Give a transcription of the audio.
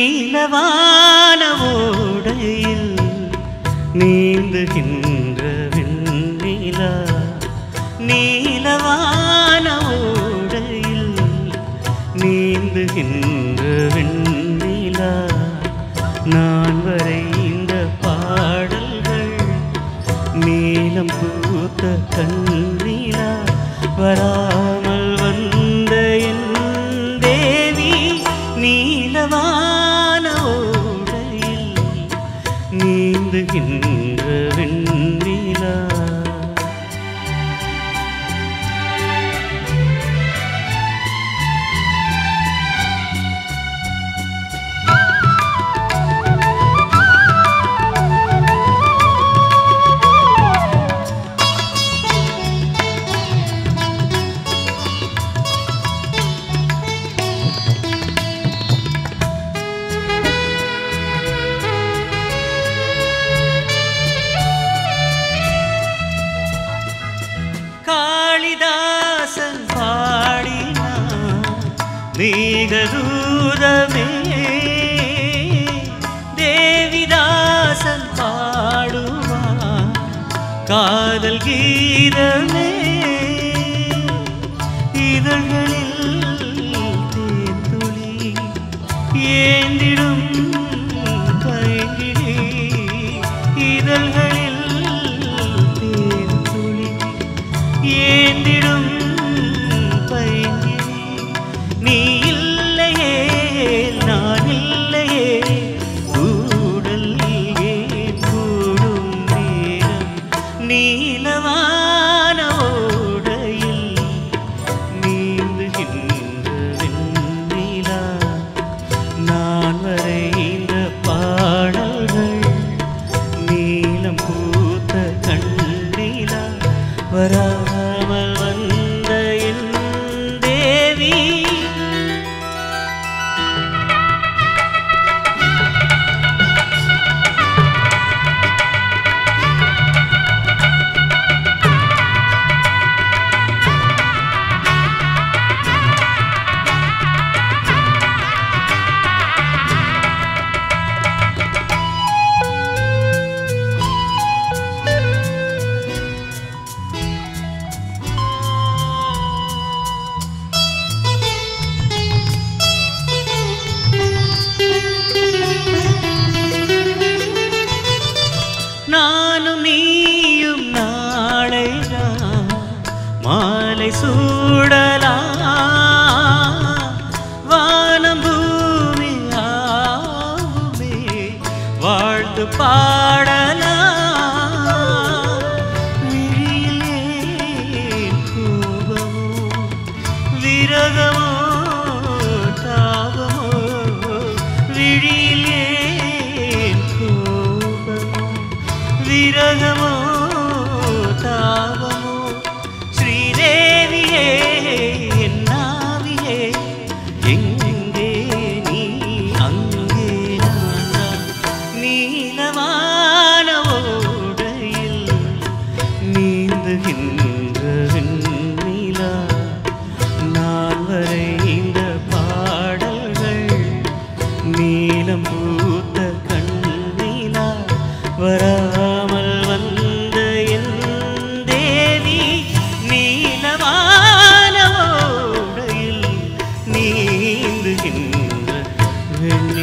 நீலவான ஓடையில் நீந்துகின்ற வெண்ணிலா நீலவான ஓடையில் நீந்துகின்ற வெண்ணிலா நான் வரைந்த பாடல்கள் நீலம் பூத்த கண்ணிலா வராமல் வந்த என் தேவி நீலவான ஓடையில் நீந்துகின்ற வெண்ணிலா காளிதாசன் பாடினான் மேகதூதமே தேவிதாசன் பாடுவான் காதல் கீதமே இதழ்களில் தேன்துளி ஏந்திடும் பைங்கிழி இதழ்களில் தேன்துளி ஏந்திடும் பைங்கிழி நீ இல்லையே நான் இல்லையே கூடல் ஏன் கூடும் நேரம் நீலவான ஓடையில் நீந்துகின்ற வெண்ணிலா நான் வரைந்த பாடல்கள் நீலம் பூத்த கண்ணிலா வராமல் வந்த என் தேவி நானும் நீயும் நாளை நான் மாலை சூடலாம் வானம் பூமி ஆவுமே வாழ்த்து பாடலாம் விழியிலே கோபமோ விரகமோ தாபமோ விழியிலே கோபமோ விரகமோ தாபமோ ஸ்ரீதேவியே என் நாவியே எங்கே நீ அங்கே நான் நீலமான ஓடையில் நீந்துகின்ற வெண்ணிலா நான் வரைந்த பாடல்கள் நீலம் பூத்த கண்ணிலா வராமல் வந்த என் தேவி நீலமான ஓடையில் நீந்துகின்ற வெண்ணிலா